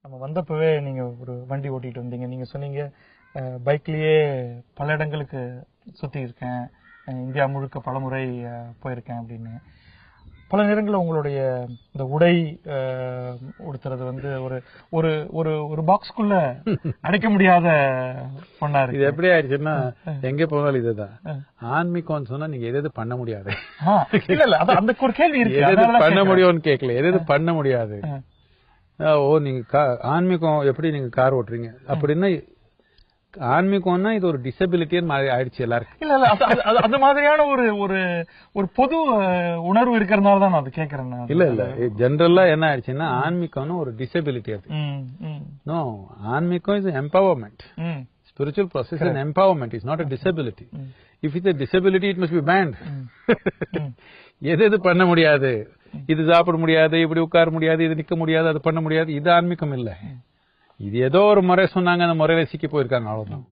நம்ம வந்தப்பவே நீங்க ஒரு வண்டி ஓட்டிட்டு வந்தீங்க நீங்க சொன்னீங்க பைக்லயே பல இடங்களுக்கு சுத்தி இருக்கேன் அஹ், இந்தியா முழுக்க பலமுறை அஹ், போயிருக்கேன் அப்படின்னு பல நேரங்களில் உங்களுடைய இந்த உடை அஹ், உடுத்துறது வந்து ஒரு ஒரு ஒரு ஒரு பாக்ஸ்க்குள்ள அடைக்க முடியாத பொண்ணா இது இருக்கு எப்படி ஆயிடுச்சுன்னா எங்க போனாலும் இதுதான் ஆன்மீகம்னு சொன்னா நீங்க எது எது பண்ண முடியாது ஆ, இல்ல இல்ல அது அந்த ஒரு கேள்வி இருக்கு எது எது அதனால தான் பண்ண கேக்குறேன். முடியும்னு கேட்கல எது எது பண்ண முடியாது ஆ. ஆ, ஓ நீங்க கா- ஆன்மீகம் எப்படி நீங்க கார் ஓட்டுறீங்க அப்படின்னா ஆன்மீகம்னா இது ஒரு டிசபிலிட்டின்னு மாறி ஆயிடுச்சு எல்லாருக்கும் இல்ல இல்ல அது- அது- அது- அந்த மாதிரியான ஒரு ஒரு ஒரு பொது அஹ், உணர்வு இருக்கிறதுனால தான் நான் அதை கேக்குறேன் நான். இல்ல இல்ல ஜெனரலா என்ன ஆயிடுச்சுன்னா ஆன்மீகம்னு ஒரு டிசபிலிட்டி அது ம், ம், நோ ஆன்மீகம் is empowerment hmm, spiritual process is an empowerment it's not a disability if it's a disability it must be banned எது எது பண்ண முடியாது இது சாப்பிட முடியாது இப்படி உட்கார முடியாது இது நிக்க முடியாது அது பண்ண முடியாது இது ஆன்மீகம் இல்ல இது ஏதோ ஒரு முறை சொன்னாங்க அந்த முறையில சிக்கி போயிருக்காங்க அவ்வளவுதான்